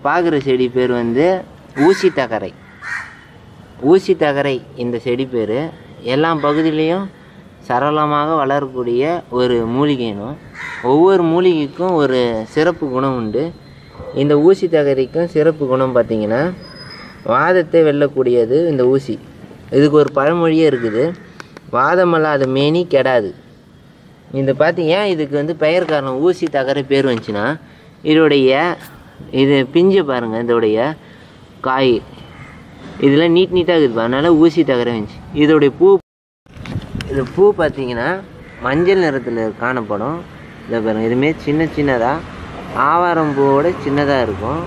பார்க்குற செடி பேர் வந்து ஊசி தகரை ஊசி தகரை இந்த செடி பேர் எல்லா பகுதியிலையும் சரளமாக வளரக்கூடிய ஒரு மூலிகைனும் ஒவ்வொரு மூலிகைக்கும் ஒரு சிறப்பு குணம் உண்டு இந்த ஊசி தகரைக்கும் சிறப்பு குணம் பார்த்தீங்கன்னா வாதத்தை வெல்லக்கூடியது இந்த ஊசி இதுக்கு ஒரு பழமொழியே இருக்குது வாதமல்லாத மேனி கெடாது இந்த பார்த்தி ஏன் இதுக்கு வந்து பெயர் காரணம் ஊசி தகர பேர் வந்துச்சுன்னா இதோடைய இது பிஞ்சு பாருங்கள் இதோடைய காய் இதெல்லாம் நீட் நீட்டாக இருக்குது அதனால ஊசி தகர வந்துச்சு இதோடைய பூ இது பூ பார்த்தீங்கன்னா மஞ்சள் நிறத்தில் காணப்படும் இதை பாருங்கள் இதுமாரி சின்ன சின்னதாக ஆவாரம் பூவோட சின்னதாக இருக்கும்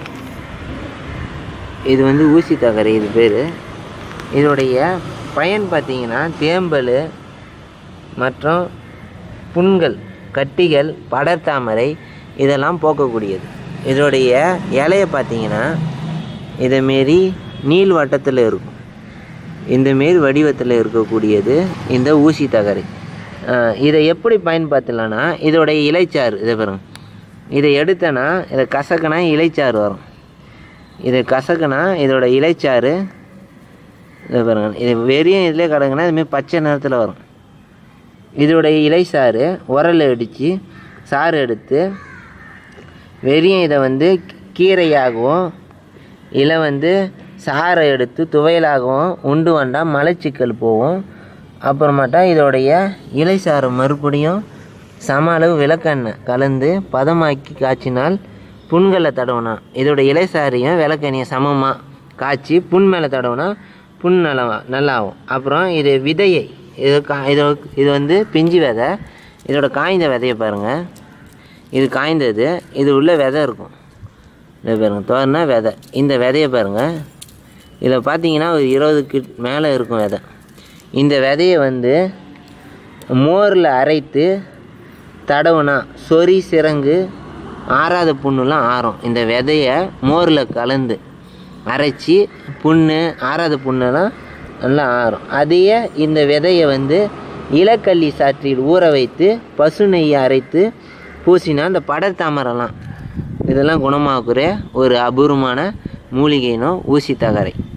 இது வந்து ஊசி தகரை இது பேர் இதோடைய பயன் பார்த்தீங்கன்னா தேம்பல் மற்றும் புண்கள் கட்டிகள் படர்தாமரை இதெல்லாம் போக்கக்கூடியது இதோடைய இலையை பார்த்தீங்கன்னா இதேமாரி நீள் வட்டத்தில் இருக்கும் இந்தமாரி வடிவத்தில் இருக்கக்கூடியது இந்த ஊசி தகரை அஹ் இதை எப்படி பயன்படுத்தலான்னா இதோடைய இலைச்சாறு இதை பாருங்க இதை எடுத்தனா இதை கசக்கினா இலைச்சாறு வரும் இதை கசக்குனா இதோட இலைச்சாறு இதை பாருங்க இது வெறியும் இதிலே கிடக்குன்னா இதுமாரி பச்சை நிறத்தில் வரும் இதோடைய இலைசாறு உரல் அடித்து சாறு எடுத்து வெறியும் இதை வந்து கீரையாகவும் இல்லை வந்து சாறை எடுத்து துவையலாகவும் உண்டு வந்தால் மலச்சிக்கல் போகும் அப்புறமாட்டா இதோடைய இலைசாறு மறுபடியும் சம அளவு விளக்கெண்ணெய் கலந்து பதமாக்கி காய்ச்சினால் புண்களை தடவினா இதோட இலைசாரையும் விளக்கெண்ணையும் சமமாக காய்ச்சி புண் மேலே தடவினா புண் நல்லா நல்லாகும் அப்புறம் இது விதையை இது கா இது இது வந்து பிஞ்சு விதை இதோட காய்ந்த விதையை பாருங்கள் இது காய்ந்தது இது உள்ள விதை இருக்கும் இதை பாருங்க தோறுனா விதை இந்த விதையை பாருங்கள் இதில் பார்த்தீங்கன்னா ஒரு இருபதுக்கு மேலே இருக்கும் விதை இந்த விதையை வந்து மோரில் அரைத்து தடவுனா சொறி சிரங்கு ஆறாத புண்ணுலாம் ஆறும் இந்த விதையை மோரில் கலந்து அரைச்சி புண்ணு ஆறாத புண்ணெல்லாம் நல்லா ஆறும் அதையே இந்த விதையை வந்து இலக்கள்ளி சாற்றில் ஊற வைத்து பசு நெய்யை அரைத்து பூசினா இந்த படர்தாமரைலாம் இதெல்லாம் குணமாக்குற ஒரு அபூர்வமான மூலிகைனும் ஊசி தகரை